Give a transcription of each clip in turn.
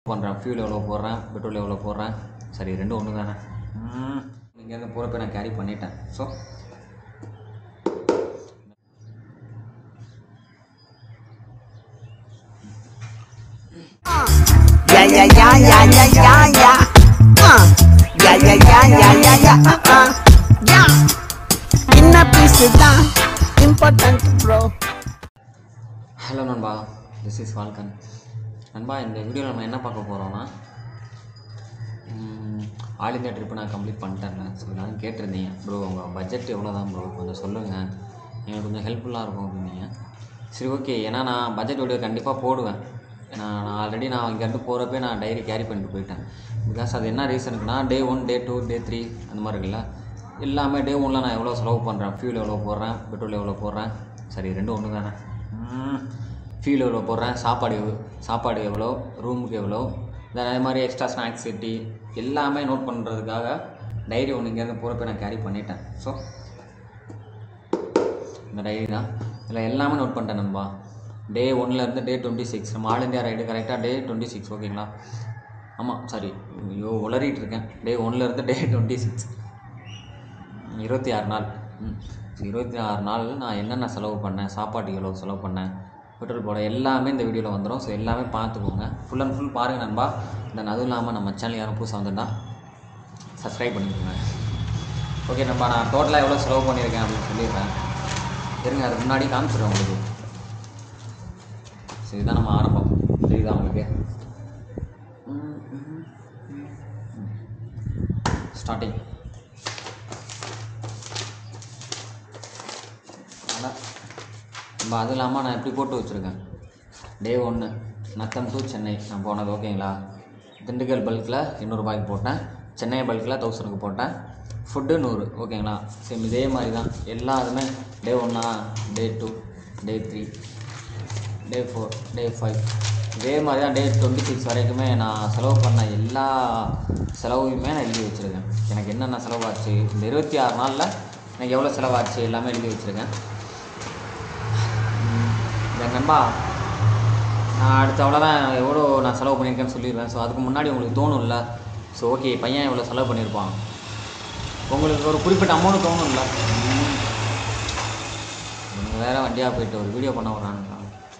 பண்ணுறேன் ஃபியூல் எவ்வளோ போடுறேன் பெட்ரோல் எவ்வளோ போடுறேன் சரி ரெண்டும் ஒன்று தானே இங்கேருந்து போகிறப்ப நான் கேரி பண்ணிட்டேன் so Yeah, yeah, yeah, yeah, yeah, yeah, yeah. Uh. Yeah, yeah, yeah, yeah, yeah, yeah, uh, uh. Yeah. In a piece தான் important bro. ஹலோ நண்பா திஸ் இஸ் ஃபால்கன் நண்பா இந்த வீடியோவில் நம்ம என்ன பார்க்க போகிறோம்னா ஆல் இந்தியா ட்ரிப்பு நான் கம்ப்ளீட் பண்ணிட்டேன் ஸோ எல்லாரும் கேட்டிருந்தீங்க ப்ரோ உங்கள் பட்ஜெட் எவ்வளோ தான் ப்ரோ கொஞ்சம் சொல்லுங்கள் எங்களுக்கு கொஞ்சம் ஹெல்ப்ஃபுல்லாக இருக்கும் அப்படின்னீங்க சரி ஓகே ஏன்னா நான் பட்ஜெட் வீடியோ கண்டிப்பாக போடுவேன் ஏன்னா நான் ஆல்ரெடி நான் இங்கேருந்து போகிறப்பே நான் டைரி கேரி பண்ணிட்டு போயிட்டேன் பிகாஸ் அது என்ன ரீசனுக்குனா day one day two day three அந்த மாதிரி இருக்குல்ல எல்லாமே டே ஒன்னில் நான் எவ்வளோ செலவு பண்ணுறேன் ஃபியூல் எவ்வளோ போடுறேன் பெட்ரோல் எவ்வளோ போடுறேன் சரி ரெண்டும் ஒன்று தானே ஃபியூல் எவ்வளோ போடுறேன் சாப்பாடு எவ்வளோ சாப்பாடு எவ்வளோ ரூமுக்கு எவ்வளோ தென் அதே மாதிரி எக்ஸ்ட்ரா ஸ்நாக்ஸ் செட்டி எல்லாமே நோட் பண்ணுறதுக்காக டைரி ஒன்று இங்கேருந்து போகிறப்ப நான் கேரி பண்ணிட்டேன் ஸோ இந்த டைரி தான் இதில் எல்லாமே நோட் பண்ணிட்டேன் நண்பா டே ஒன்லேருந்து டே டுவெண்ட்டி சிக்ஸ் நம்ம ஆல் இந்தியா ரைடு கரெக்டாக டே டுவெண்ட்டி சிக்ஸ் ஓகேங்களா ஆமாம் சாரி ஐயோ உளறிட்டு இருக்கேன் டே ஒன்லேருந்து டே டுவெண்ட்டி சிக்ஸ் இருபத்தி ஆறு நாள் ம் இருபத்தி ஆறு நாள் நான் என்னென்ன செலவு பண்ணேன் சாப்பாட்டுக்கு எவ்வளோ செலவு பண்ணேன் பெட்ரோல் போட எல்லாமே இந்த வீடியோவில் வந்துடும் ஸோ எல்லாமே பார்த்துக்கோங்க ஃபுல் அண்ட் ஃபுல் பாருங்கள் நண்பா தென் அதுவும் இல்லாமல் நம்ம சேனல் யாரும் புதுசாக வந்துட்டா சப்ஸ்கிரைப் பண்ணிக்கோங்க ஓகே நண்பா நான் டோட்டலாக எவ்வளோ செலவு பண்ணியிருக்கேன் அப்படின்னு சொல்லிடுறேன் இருங்க அதுக்கு முன்னாடி காமிச்சிடுறேன் உங்களுக்கு ஸோ இதுதான் நம்ம ஆரம்பம் தெரியுதா உங்களுக்கு ஸ்டார்டிங் அதான் நம்ம அதுவும் இல்லாமல் நான் எப்படி போட்டு வச்சுருக்கேன் டே ஒன்று நத்தம் டு சென்னை நான் போனது ஓகேங்களா திண்டுக்கல் பல்கில் எண்ணூறுபாய்க்கு போட்டேன் சென்னை பல்கில் தௌசண்ட்க்கு போட்டேன் ஃபுட்டு நூறு ஓகேங்களா சேம் இதே மாதிரி தான் எல்லாருமே டே ஒன்றா day two day three day four day five இதே மாதிரி தான் டே டுவெண்ட்டி சிக்ஸ் வரைக்குமே நான் செலவு பண்ண எல்லா செலவையுமே நான் எழுதி வச்சுருக்கேன் எனக்கு என்னென்ன செலவாச்சு இந்த இருபத்தி ஆறு நாளில் எனக்கு எவ்வளோ செலவாச்சு எல்லாமே எழுதி வச்சுருக்கேன் என் நண்பா நான் அடுத்த அவ்வளோதான் எவ்வளோ நான் செலவு பண்ணியிருக்கேன்னு சொல்லிடுவேன் ஸோ அதுக்கு முன்னாடி உங்களுக்கு தோணும்ல ஸோ ஓகே பையன் எவ்வளோ செலவு பண்ணியிருப்பான் உங்களுக்கு ஒரு குறிப்பிட்ட அமௌண்ட் தோணும்ல நீங்கள் வேறு வண்டியாக போயிட்டு ஒரு வீடியோ பண்ண வரானுங்களா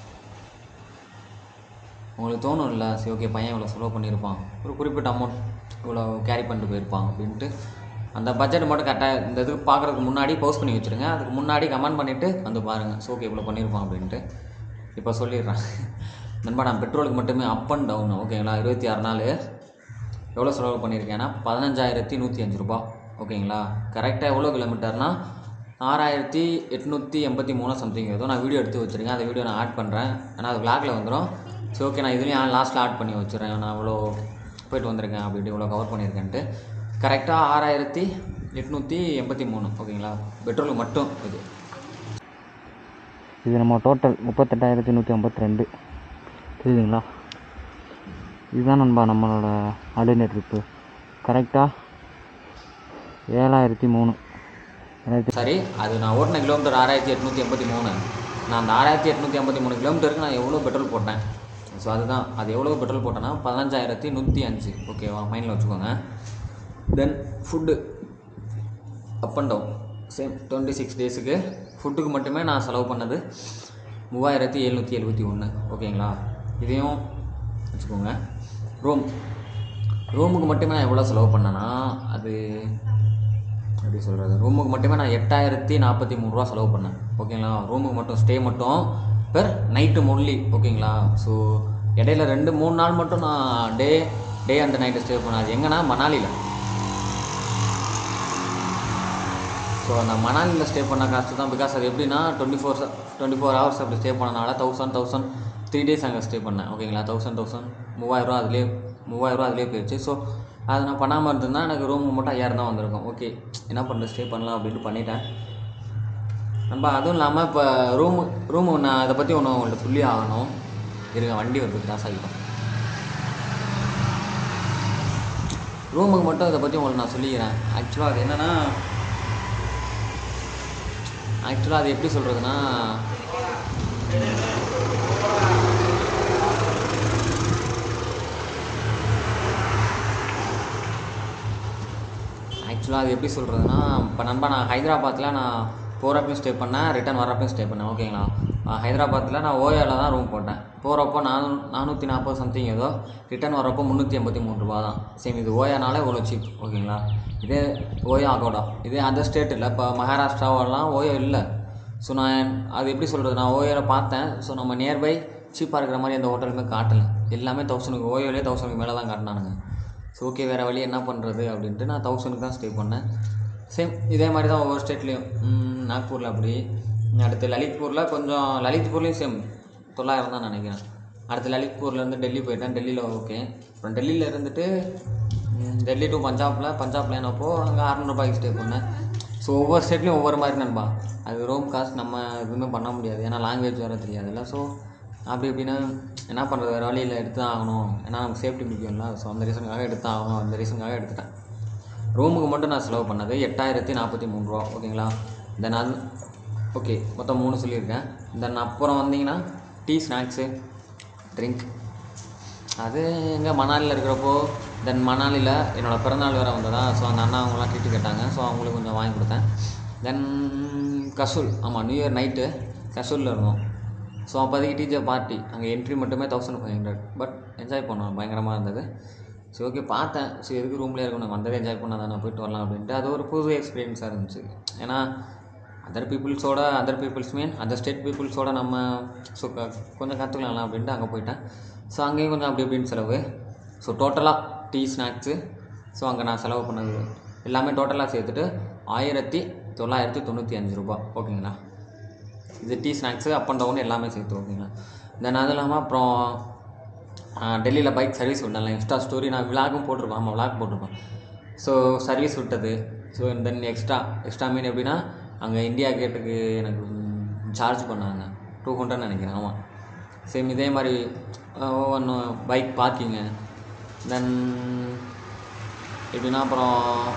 உங்களுக்கு தோணும்ல சரி ஓகே பையன் இவ்வளோ செலவு பண்ணியிருப்பான் ஒரு குறிப்பிட்ட அமௌண்ட் இவ்வளோ கேரி பண்ணிட்டு போயிருப்பான் அப்படின்ட்டு அந்த பட்ஜெட் மட்டும் கரெக்டாக இந்த இதுக்கு பார்க்குறதுக்கு முன்னாடி போஸ்ட் பண்ணி வச்சுருங்க அதுக்கு முன்னாடி கமெண்ட் பண்ணிவிட்டு வந்து பாருங்கள் ஸோ ஓகே இவ்வளோ பண்ணியிருப்பான் அப்படின்ட்டு இப்போ சொல்லிடுறேன் நண்பா நான் பெட்ரோலுக்கு மட்டுமே அப் அண்ட் டவுன் ஓகேங்களா இருபத்தி ஆறு நாள் எவ்வளோ செலவு பண்ணியிருக்கேன்னா பதினஞ்சாயிரத்தி நூற்றி அஞ்சு ரூபா ஓகேங்களா கரெக்டாக எவ்வளோ கிலோமீட்டர்னால் ஆறாயிரத்தி எட்நூற்றி எண்பத்தி மூணு சம்திங் ஏதோ நான் வீடியோ எடுத்து வச்சுருக்கேன் அந்த வீடியோ நான் ஆட் பண்ணுறேன் ஏன்னா அது விளாகில் வந்துடும் சரி ஓகே நான் இதுலேயும் லாஸ்ட்டில் ஆட் பண்ணி வச்சுறேன் நான் இவ்வளோ போயிட்டு வந்திருக்கேன் அப்படின்ட்டு இவ்வளோ கவர் பண்ணியிருக்கேன்ட்டு கரெக்டாக ஆறாயிரத்தி எட்நூற்றி எண்பத்தி மூணு ஓகேங்களா பெட்ரோலுக்கு மட்டும் இது இது நம்ம டோட்டல் முப்பத்தெட்டாயிரத்தி நூற்றி ஐம்பத்தி ரெண்டு புரியுதுங்களா இதுதான் நண்பா நம்மளோட ஆல்டர்னே ட்ரிப்பு கரெக்டாக ஏழாயிரத்தி மூணு ஏழாயிரத்தி சரி அது நான் ஓட்டின கிலோமீட்டர் ஆறாயிரத்தி எட்நூற்றி எண்பத்தி மூணு நான் அந்த ஆறாயிரத்தி எட்நூற்றி ஐம்பத்தி மூணு கிலோமீட்டருக்கு நான் எவ்வளோ பெட்ரோல் போட்டேன் ஸோ அதுதான் அது எவ்வளோ பெட்ரோல் போட்டேன்னா பதினஞ்சாயிரத்தி நூற்றி அஞ்சு ஓகேவா மைண்டில் வச்சுக்கோங்க then food up and down same twenty six டேஸுக்கு ஃபுட்டுக்கு மட்டுமே நான் செலவு பண்ணது மூவாயிரத்தி எழுநூற்றி எழுபத்தி ஒன்று ஓகேங்களா இதையும் வச்சுக்கோங்க ரூம் ரூமுக்கு மட்டுமே நான் எவ்வளோ செலவு பண்ணேன்னா அது எப்படி சொல்கிறது ரூமுக்கு மட்டுமே நான் எட்டாயிரத்தி நாற்பத்தி மூணு ரூபா செலவு பண்ணேன் ஓகேங்களா ரூமுக்கு மட்டும் ஸ்டே மட்டும் பெர் நைட்டு முள்ளி ஓகேங்களா ஸோ இடையில ரெண்டு மூணு நாள் மட்டும் நான் day day and night stay பண்ணேன் அது எங்கன்னா மணாலியில் ஸோ அந்த மணாலியில் ஸ்டே பண்ண காசு தான் பிகாஸ் அது எப்படின்னா twenty four twenty four hours அப்படி ஸ்டே பண்ணனால தௌசண்ட் தௌசண்ட் த்ரீ டேஸ் அங்கே ஸ்டே பண்ணேன் ஓகேங்களா தௌசண்ட் தௌசண்ட் மூவாயிரரூவா அதுலேயே மூவாயிரரூவா அதுலேயே போயிடுச்சு ஸோ அது நான் பண்ணாமல் இருந்திருந்தா எனக்கு ரூம் மட்டும் ஐயாயிரம் தான் வந்திருக்கும் ஓகே என்ன பண்ணுறது ஸ்டே பண்ணலாம் அப்படின்ட்டு பண்ணிட்டேன் நண்பா அதுவும் இல்லாமல் இப்போ ரூமு ரூமு நான் அதை பற்றி ஒன்று உங்கள்கிட்ட சொல்லி ஆகணும் இருங்க வண்டி வருது கிராஸ் ஆகிடும் ரூமுக்கு மட்டும் இதை பற்றி உங்களுக்கு நான் சொல்லிக்கிறேன் ஆக்சுவலாக அது என்னென்னா ஆக்சுவலாக அது எப்படி சொல்கிறதுனா ஆக்சுவலாக அது எப்படி சொல்கிறதுனா இப்போ நண்பா நான் ஹைதராபாத்தில் நான் போகிறப்பையும் ஸ்டே பண்ணேன் ரிட்டர்ன் வரப்பையும் ஸ்டே பண்ணேன் ஓகேங்களா ஆஹ் ஹைதராபாத்தில் நான் ஓயாவில் தான் ரூம் போட்டேன் போகிறப்போ நானூ நானூற்றி நாற்பது சம்திங் ஏதோ ரிட்டர்ன் வரப்போ முந்நூற்றி எண்பத்தி மூணு ரூபா தான் சேம் இது ஓயானாலே இவ்வளோ சீப் ஓகேங்களா இதே ஓயா ஆகோடா இதே அதர் ஸ்டேட் இல்லை இப்போ மகாராஷ்டிராவெல்லாம் ஓயோ இல்லை ஸோ நான் அது எப்படி சொல்கிறது நான் ஓயோவில் பார்த்தேன் ஸோ நம்ம நியர்பை சீப்பாக இருக்கிற மாதிரி எந்த ஹோட்டலுமே காட்டலை எல்லாமே தௌசண்ட்க்கு ஓயோலே தௌசண்ட்க்கு மேலே தான் காட்டினானுங்க ஸோ ஓகே வேறு வழி என்ன பண்ணுறது அப்படின்ட்டு நான் தௌசண்ட்க்கு தான் ஸ்டே பண்ணேன் சேம் இதே மாதிரி தான் ஒவ்வொரு ஸ்டேட்லேயும் நாக்பூரில் அப்படி அடுத்து லலித்பூரில் கொஞ்சம் லலித்பூர்லேயும் சேம் தொள்ளாயிரம் தான் நினைக்கிறேன் அடுத்து லலித்பூர்லேருந்து டெல்லி போயிட்டேன் டெல்லியில் ஓகே அப்புறம் டெல்லியில் இருந்துட்டு ம், டெல்லி டு பஞ்சாபில் பஞ்சாப்ல என்னப்போ அங்கே அறநூறுபாய்க்கு ஸ்டே பண்ணேன் ஸோ ஒவ்வொரு ஸ்டேட்லேயும் ஒவ்வொரு மாதிரி நண்பா அது ரூம் காஸ்ட் நம்ம எதுவுமே பண்ண முடியாது ஏன்னா லாங்குவேஜ் வேறு தெரியாதுல்ல ஸோ அப்படி இப்படின்னா என்ன பண்ணுறது வேறு வழியில் எடுத்து தான் ஆகணும் ஏன்னா நமக்கு சேஃப்டி முக்கியம்ல ஸோ அந்த ரீசனுக்காக எடுத்து தான் ஆகணும் அந்த ரீசனுக்காக எடுத்துட்டேன் ரூமுக்கு மட்டும் நான் செலவு பண்ணது எட்டாயிரத்தி நாற்பத்தி மூணு ரூபா ஓகேங்களா தென் அது ஓகே மொத்தம் மூணு சொல்லியிருக்கேன் தென் அப்புறம் வந்தீங்கன்னா டீ ஸ்நாக்ஸு ட்ரிங்க் அது எங்கே மணாலியில் இருக்கிறப்போ தென் மணாலியில் என்னோடய பிறந்தநாள் வேறு வந்ததா ஸோ அந்த அண்ணா அவங்களாம் ட்ரீட்டு கேட்டாங்க ஸோ அவங்களுக்கு கொஞ்சம் வாங்கி கொடுத்தேன் தென் கசூல் ஆமாம் நியூ இயர் நைட்டு கசூலில் இருந்தோம் ஸோ அப்போதைக்கு டீச்சர் பார்ட்டி அங்கே என்ட்ரி மட்டுமே thousand five hundred but enjoy பண்ணோம் பயங்கரமாக இருந்தது சரி ஓகே பார்த்தேன் ஸோ எதுக்கு ரூம்லேயே இருக்கணும் வந்ததை என்ஜாய் பண்ண தானே போயிட்டு வரலாம் அப்படின்ட்டு அது ஒரு புது எக்ஸ்பீரியன்ஸாக இருந்துச்சு ஏன்னா அதர் பீப்புள்ஸோட other peoples mean other state பீப்புள்ஸோட நம்ம ஸோ கொஞ்சம் கற்றுக்கலாம்ல அப்படின்ட்டு அங்கே போயிட்டேன் ஸோ அங்கேயும் கொஞ்சம் அப்படி இப்படின்னு செலவு ஸோ டோட்டலாக டீ ஸ்நாக்ஸு ஸோ அங்கே நான் செலவு பண்ணது எல்லாமே டோட்டலாக சேர்த்துட்டு ஆயிரத்தி தொள்ளாயிரத்தி தொண்ணூற்றி அஞ்சு ரூபா ஓகேங்களா இது tea snacks up and down எல்லாமே சேர்த்து ஓகேங்களா தென் அது இல்லாமல் அப்புறம் டெல்லியில் பைக் சர்வீஸ் விட்டேன்ல இன்ஸ்டா ஸ்டோரி நான் விலாகும் போட்டிருப்பேன் ஆமாம் விலாக் போட்டிருப்பேன் ஸோ சர்வீஸ் விட்டது so then extra extra mean எப்படின்னா அங்கே இந்தியா கேட்டுக்கு எனக்கு சார்ஜ் பண்ணாங்க டூ ஹண்ட்ரட் நினைக்கிறேன் ஆமாம் சேம் இதே மாதிரி ஒவ்வொன்றும் பைக் பார்க்கிங்கு தென் எப்படின்னா அப்புறம்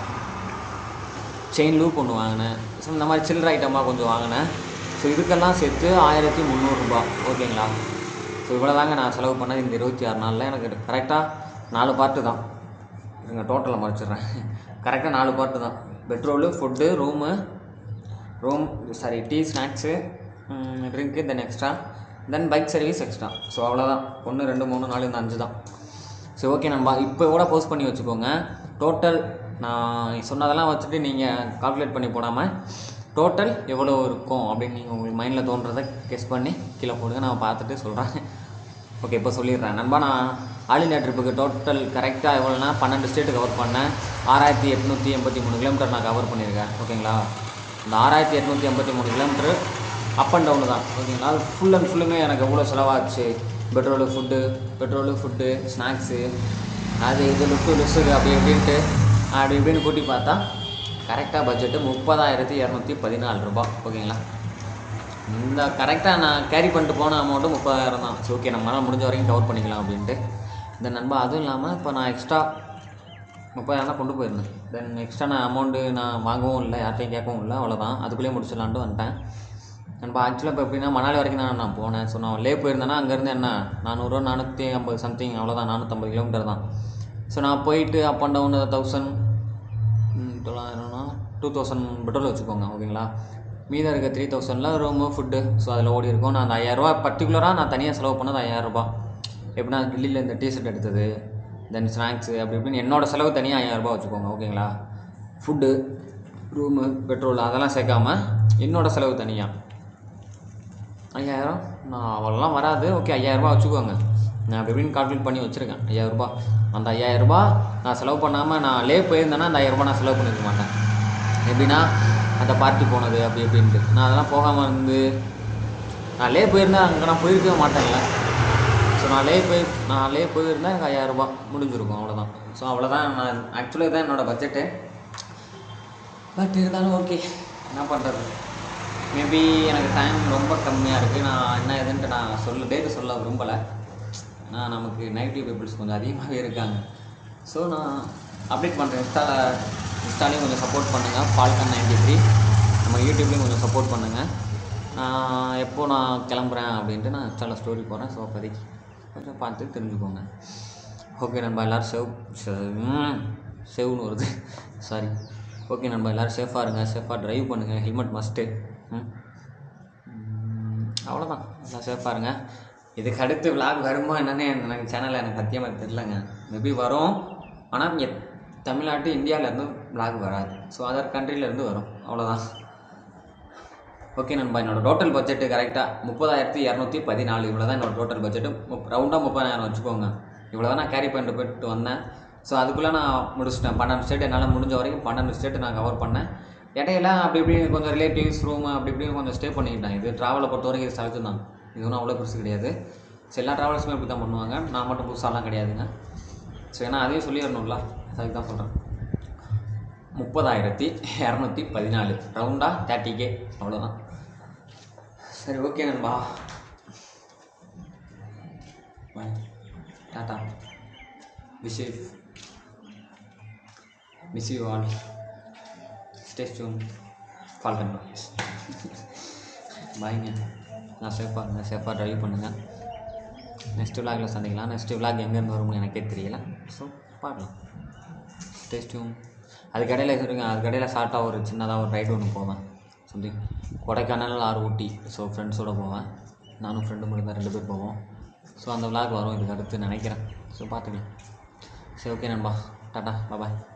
செயின் லூப் ஒன்று வாங்கினேன் ஸோ இந்த மாதிரி சில்லற ஐட்டமாக கொஞ்சம் வாங்கினேன் ஸோ இதுக்கெல்லாம் சேர்த்து ஆயிரத்தி முந்நூறுரூபா ஓகேங்களா ஸோ இவ்வளோ தாங்க நான் செலவு பண்ணது இந்த இருபத்தி ஆறு நாளில் எனக்கு கரெக்டாக நாலு பார்ட்டு தான் இருங்க டோட்டலை மறைச்சிடுறேன் கரெக்டாக நாலு பார்ட்டு தான் petrol food room room sorry tea snacks drink then extra then bike service extra so அவ்வளோதான் ஒன்று ரெண்டு மூணு நாலு இந்த அஞ்சு தான் சரி ஓகே நண்பா இப்போ கூட போஸ்ட் பண்ணி வச்சுக்கோங்க டோட்டல் நான் சொன்னதெல்லாம் வச்சுட்டு நீங்கள் கால்குலேட் பண்ணி போடாமல் டோட்டல் எவ்வளோ இருக்கும் அப்படின்னு நீங்கள் உங்களுக்கு மைண்டில் தோன்றதை கெஸ் பண்ணி கீழே போடுங்க நான் பார்த்துட்டு சொல்கிறேன் ஓகே இப்போ சொல்லிடுறேன் நண்பா நான் ஆல் இந்தியா ட்ரிப்புக்கு டோட்டல் கரெக்டாக எவ்வளோனா பன்னெண்டு ஸ்டேட்டு கவர் பண்ணேன் ஆறாயிரத்தி எட்நூற்றி எண்பத்தி மூணு கிலோமீட்டர் நான் கவர் பண்ணியிருக்கேன் ஓகேங்களா இந்த ஆறாயிரத்தி எட்நூற்றி எண்பத்தி மூணு கிலோமீட்டர் அப் அண்ட் டவுனு தான் ஓகேங்களா அது ஃபுல் அண்ட் ஃபுல்லுமே எனக்கு எவ்வளோ செலவாச்சு petrol food petrol food snacks அது இது லுக்கு லுஸுக்கு அப்படி இப்படின்ட்டு அப்படி இப்படின்னு கூட்டி பார்த்தா கரெக்டாக பட்ஜெட்டு முப்பதாயிரத்தி இரநூத்தி பதினாலு ரூபா ஓகேங்களா இந்த கரெக்டாக நான் கேரி பண்ணிட்டு போன அமௌண்ட்டு முப்பதாயிரம் தான் சரி ஓகே நம்மளால் முடிஞ்ச வரைக்கும் கவர் பண்ணிக்கலாம் அப்படின்ட்டு இந்த நண்பா அதுவும் இல்லாமல் இப்போ நான் எக்ஸ்ட்ரா முப்பதாயிரம் தான் கொண்டு போயிருந்தேன் தென் எக்ஸ்ட்ரா நான் அமௌண்ட்டு நான் வாங்கவும் இல்லை யார்ட்டையும் கேட்கவும் இல்லை அவ்வளோதான் அதுக்குள்ளேயே முடிச்சிடலான்ட்டு வந்துட்டேன் நண்பா ஆக்சுவலாக இப்போ எப்படின்னா மணாலி வரைக்கும் தான் நான் போனேன் ஸோ நான் லே போயிருந்தேன்னா அங்கேருந்து என்ன நானூறுரூவா நானூற்றி ஐம்பது சம்திங் அவ்வளோதான் நானூற்றம்பது கிலோமீட்டர் தான் ஸோ நான் போயிட்டு அப் அண்ட் டவுன் தௌசண்ட் தொள்ளாயிரம்னா டூ தௌசண்ட் பெட்ரோல் வச்சுக்கோங்க ஓகேங்களா மீதம் இருக்க த்ரீ தௌசண்டில் ரூமு ஃபுட்டு ஸோ அதில் ஓடி இருக்கும் நான் அந்த ஐயாயிரரூபா பர்டிகுலராக நான் தனியாக செலவு பண்ணது ஐயாயிரரூபா எப்படின்னா டெல்லியில் இந்த டிஷர்ட் எடுத்தது தென் ஸ்நாக்ஸு அப்படி இப்படின்னு என்னோட செலவு தனியாக ஐயாயிரரூபா வச்சுக்கோங்க ஓகேங்களா ஃபுட்டு ரூமு பெட்ரோல் அதெல்லாம் சேர்க்காம என்னோட செலவு தனியாக ஐயாயிரம் நான் அவ்வளோலாம் வராது ஓகே ஐயாயிரரூபா வச்சுக்கோங்க நான் அப்படி இப்படின்னு கால்குலேட் பண்ணி வச்சுருக்கேன் ஐயாயிரரூபா அந்த ஐயாயிரரூபா நான் செலவு பண்ணாமல் நான் லே போயிருந்தேன்னா அந்த ஐயாயிரரூபா நான் செலவு பண்ணியிருக்க மாட்டேன் எப்படின்னா அந்த பார்ட்டி போனது அப்படி இப்படின்ட்டு நான் அதெல்லாம் போகாமல் இருந்து நான் லே போயிருந்தேன் அங்கே நான் போயிருக்கவே மாட்டேன்ல ஸோ நான் லே போய் நான் லே போயிருந்தேன் எனக்கு ஐயாயிரரூபா முடிஞ்சிருக்கும் அவ்வளோதான் ஸோ அவ்வளோதான் நான் ஆக்சுவலாக இதுதான் என்னோடய பட்ஜெட்டு பட் இருந்தாலும் ஓகே என்ன பண்ணுறது மேபி எனக்கு டைம் ரொம்ப கம்மியாக இருக்குது நான் என்ன ஏதுன்ட்டு நான் சொல்ல டேட்டு சொல்ல விரும்பலை ஏன்னா நமக்கு நெகட்டிவ் பீப்புள்ஸ் கொஞ்சம் அதிகமாகவே இருக்காங்க ஸோ நான் அப்டேட் பண்ணுறேன் இன்ஸ்டாவில் இன்ஸ்டாலையும் கொஞ்சம் சப்போர்ட் பண்ணுங்கள் ஃபால்கன் நைன்டி த்ரீ நம்ம யூடியூப்லேயும் கொஞ்சம் சப்போர்ட் பண்ணுங்கள் நான் எப்போ நான் கிளம்புறேன் அப்படின்ட்டு நான் இன்ஸ்டாவில் ஸ்டோரி போடுறேன் ஸோ அப்போதைக்கு கொஞ்சம் பார்த்து தெரிஞ்சுக்கோங்க ஓகே நண்பா எல்லோரும் சேவ் சேவ்னு வருது சாரி ஓகே நண்பா எல்லோரும் சேஃபாக இருங்க சேஃபாக ட்ரைவ் பண்ணுங்கள் ஹெல்மெட் மஸ்ட்டு ம் அவ்வளோதான் எல்லாம் சேஃபாக இருங்க இதுக்கு அடுத்து vlog வருமா என்னன்னு எனக்கு சேனலில் எனக்கு சத்தியமாக தெரிலங்க மேபி வரும் ஆனால் இங்கே தமிழ்நாட்டு இந்தியாவிலேருந்து vlog வராது ஸோ அதர் கண்ட்ரிலேருந்து வரும் அவ்வளோதான் ஓகே நண்பா என்னோட டோட்டல் பட்ஜெட்டு கரெக்டாக முப்பதாயிரத்தி இரநூத்தி பதினாலு இவ்வளோ தான் என்னோட டோட்டல் பட்ஜெட்டு முப் ரவுண்டாக முப்பதாயிரம் வச்சுக்கோங்க இவ்வளோ தான் நான் கேரி பண்ணிட்டு போயிட்டு வந்தேன் ஸோ அதுக்குள்ளே நான் முடிச்சிட்டேன் பன்னெண்டு ஸ்டேட் என்னால் முடிஞ்ச வரைக்கும் பன்னெண்டு ஸ்டேட்டு நான் கவர் பண்ணேன் இடையில அப்படி இப்படி கொஞ்சம் ரிலேட்டிவ்ஸ் ரூம் அப்படி இப்படி கொஞ்சம் ஸ்டே பண்ணிக்கிட்டேன் இது ட்ராவலை பொறுத்த வரைக்கும் இது சகஜம் தான் இது ஒன்றும் அவ்வளோ பெருசு கிடையாது ஸோ எல்லா ட்ராவல்ஸுமே இப்படி தான் பண்ணுவாங்க நான் மட்டும் புதுசாலாம் கிடையாதுங்க ஸோ ஏன்னா அதையும் சொல்லிடணும்ல அதுக்கு தான் சொல்கிறேன் முப்பதாயிரத்தி இரநூத்தி பதினாலு ரவுண்டாக தேர்ட்டி கே அவ்வளோதான் சரி ஓகே நண்பா பாய் டாட்டா wish miss you all stay tuned falcon பாய்ங்க நான் சேஃபாக இருங்க சேஃபாக ட்ரைவ் பண்ணுங்கள் நெக்ஸ்ட் விலாகில் சந்திக்கலாம் நெக்ஸ்ட் விலாக் எங்கேருந்து வரும்னு எனக்கே தெரியல ஸோ பார்க்கலாம் ஸ்டே டியூன் அதுக்கடையில் இருங்க அதுக்கடையில் ஷார்ட்டாக ஒரு சின்னதாக ஒரு ரைடு ஒன்று போவேன் சொல்லி கொடைக்கானல் ஆர் ஊட்டி ஸோ ஃப்ரெண்ட்ஸோடு போவேன் நானும் ஃப்ரெண்டு மட்டும் தான் ரெண்டு பேர் போவோம் ஸோ அந்த விலாக் வரும் இதுக்கு அடுத்து நினைக்கிறேன் ஸோ பார்த்துக்கலாம் சரி ஓகே நண்பா டாட்டா பாய்